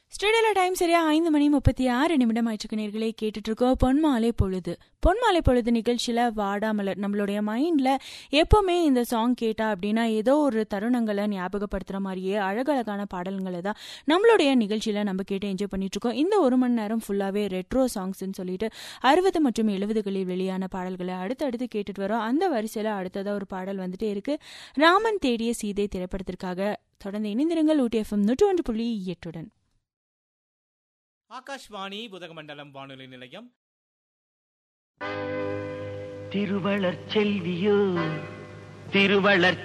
ஸ்டுடியோல time சரியா ஐந்து மணி முப்பத்தி ஆறு நிமிடம் ஆயிடுச்சு நேர்களே கேட்டுட்டு இருக்கோம் பொன்மாலை பொழுது பொன்மாலை பொழுது நிகழ்ச்சியில வாடாமலர் நம்மளுடைய மைண்ட்ல எப்பவுமே இந்த சாங் கேட்டா அப்படின்னா ஏதோ ஒரு தருணங்களை ஞாபகப்படுத்துற மாதிரியே அழகழகான பாடல்களை தான் நம்மளுடைய நிகழ்ச்சியில நம்ம கேட்டு என்ஜாய் பண்ணிட்டு இருக்கோம் இந்த ஒரு மணி நேரம் ஃபுல்லாவே ரெட்ரோ சாங்ஸ்ன்னு சொல்லிட்டு அறுபது மற்றும் எழுபதுகளில் வெளியான பாடல்களை அடுத்தடுத்து கேட்டுட்டு வரோம் அந்த வரிசையில அடுத்ததா ஒரு பாடல் வந்துட்டே இருக்கு ராமன் தேடிய சீதை திரைப்படத்திற்காக தொடர்ந்து இணைந்திருங்கள் ஊட்டி எஃப்எம் நூற்றி ஒன்று புள்ளி எட்டுடன் ஆகாஷ்வாணி புதகமண்டலம் வானொலி நிலையம் திருவளர் செல்வியோ திருவளர்